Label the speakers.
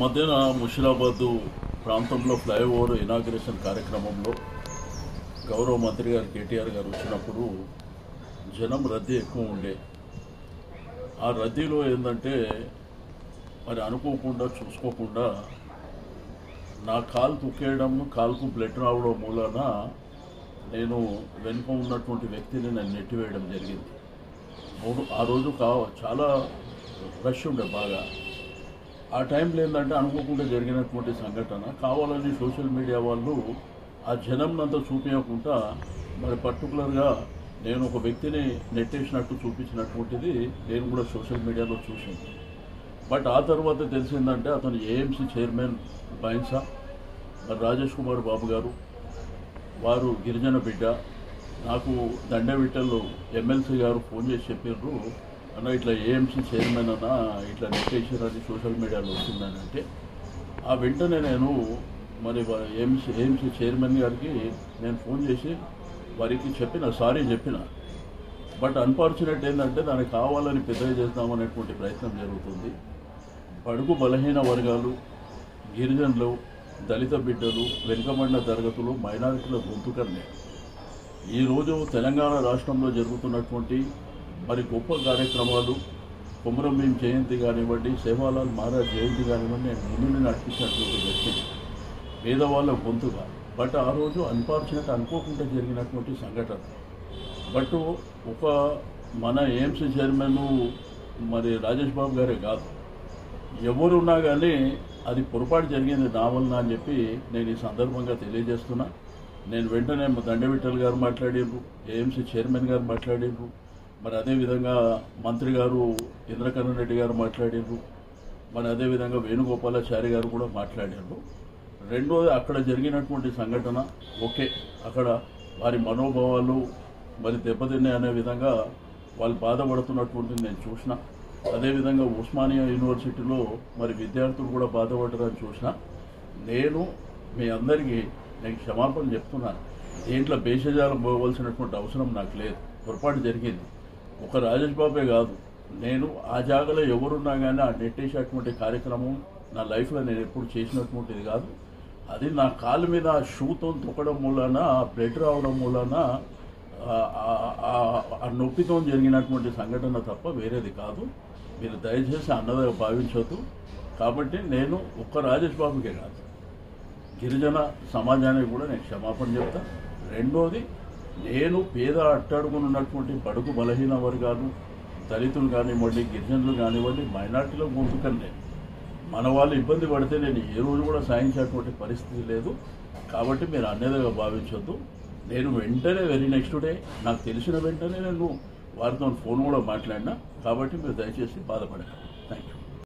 Speaker 1: మధ్యన ముషిరాబాద్ ప్రాంతంలో flyover inauguration కార్యక్రమంలో గౌరవ మంత్రి గారు కేటీఆర్ గారు వచ్చినప్పుడు జనం రద్దీ ఎక్కువ ఉండే ఆ రద్దీలో ఏంటంటే మరి అనుకోకుండా చూసుకోకుండా నా కాలు తుక్కేయడం కాలుకు బ్లడ్ రావడం మూలాన నేను వెనుక ఉన్నటువంటి వ్యక్తిని నేను నెట్టివేయడం జరిగింది మూడు ఆ రోజు కా చాలా రష్ ఉండే బాగా ఆ టైంలో ఏంటంటే అనుకోకుండా జరిగినటువంటి సంఘటన కావాలని సోషల్ మీడియా వాళ్ళు ఆ జనంనంతా చూపించకుండా మరి పర్టికులర్గా నేను ఒక వ్యక్తిని నెట్టేసినట్టు చూపించినటువంటిది నేను కూడా సోషల్ మీడియాలో చూసింది బట్ ఆ తర్వాత తెలిసిందంటే అతను ఏఎంసీ చైర్మన్ బైన్సా మరి రాజేష్ కుమార్ బాబు గారు వారు గిరిజన బిడ్డ నాకు దండవిట్టలు ఎమ్మెల్సీ గారు ఫోన్ చేసి చెప్పారు అన్న ఇట్లా ఏఎంసీ చైర్మన్ అన్న ఇట్లా నెట్టేసారని సోషల్ మీడియాలో వచ్చిందని అంటే ఆ వెంటనే నేను మరి ఏఎంసీ ఏఎంసీ చైర్మన్ గారికి నేను ఫోన్ చేసి వారికి చెప్పిన సారీ చెప్పిన బట్ అన్ఫార్చునేట్ ఏంటంటే దానికి కావాలని పెద్దగా చేద్దామనేటువంటి ప్రయత్నం జరుగుతుంది బడుగు బలహీన వర్గాలు గిరిజనులు దళిత బిడ్డలు వెనుకబడిన తరగతులు మైనారిటీల గొంతుకర్నే ఈరోజు తెలంగాణ రాష్ట్రంలో జరుగుతున్నటువంటి మరి గొప్ప కార్యక్రమాలు కొమరం భీం జయంతి కానివ్వండి సేవాలాల్ మహారాజ్ జయంతి కానివ్వండి నేను ముందు నడిపించినటువంటి వ్యక్తిని పేదవాళ్ళ గొంతుగా బట్ ఆ రోజు అన్ఫార్చునేట్ అనుకోకుండా జరిగినటువంటి సంఘటన బట్ ఒక మన ఏఎంసీ చైర్మన్ మరి రాజేష్ బాబు గారే కాదు ఎవరున్నా కానీ అది పొరపాటు జరిగింది నా వలన అని చెప్పి నేను ఈ సందర్భంగా తెలియజేస్తున్నా నేను వెంటనే మా దండవిట్టల్ గారు మాట్లాడిండ్రు ఏఎంసీ చైర్మన్ గారు మాట్లాడిండ్రు మరి అదేవిధంగా మంత్రి గారు ఇంద్రకరణ్ రెడ్డి గారు మాట్లాడిండ్రు మరి అదేవిధంగా వేణుగోపాలాచారి గారు కూడా మాట్లాడారు రెండోది అక్కడ జరిగినటువంటి సంఘటన ఓకే అక్కడ వారి మనోభావాలు మరి దెబ్బతిన్నాయి అనే విధంగా వాళ్ళు బాధపడుతున్నటువంటిది నేను చూసిన అదేవిధంగా ఉస్మానియా యూనివర్సిటీలో మరి విద్యార్థులు కూడా బాధపడ్డారని చూసిన నేను మీ అందరికీ నేను క్షమాపణ చెప్తున్నాను దీంట్లో భేషజాలం పోవలసినటువంటి అవసరం నాకు లేదు పొరపాటు జరిగింది ఒక రాజేష్ బాబే కాదు నేను ఆ జాగాలో ఎవరున్నా కానీ ఆ నెట్టేసేటువంటి కార్యక్రమం నా లైఫ్లో నేను ఎప్పుడు చేసినటువంటిది కాదు అది నా కాలు మీద ఆ షూతో తొక్కడం మూలాన ఆ బ్లడ్ రావడం మూలాన ఆ- ఆ- ఆ- ఆ నొప్పితో జరిగినటువంటి సంఘటన తప్ప వేరేది కాదు మీరు దయచేసి అన్నదిగా భావించవద్దు కాబట్టి నేను ఒక్క రాజేష్ బాబుకే కాదు గిరిజన సమాజానికి కూడా నేను క్షమాపణ చెప్తా రెండోది నేను పేద అట్టడుగున ఉన్నటువంటి బడుగు బలహీన వర్గాలు దళితులు కానివ్వండి గిరిజనులు కానివ్వండి మైనార్టీల గొంతుకనే మన వాళ్ళు ఇబ్బంది పడితే నేను ఏ రోజు కూడా సాయించేటువంటి పరిస్థితి లేదు కాబట్టి మీరు అన్నేదిగా భావించొద్దు నేను వెంటనే వెరీ నెక్స్ట్ డే నాకు తెలిసిన వెంటనే నేను వారితో ఫోన్ కూడా మాట్లాడినా కాబట్టి మీరు దయచేసి బాధపడకండి థ్యాంక్ యూ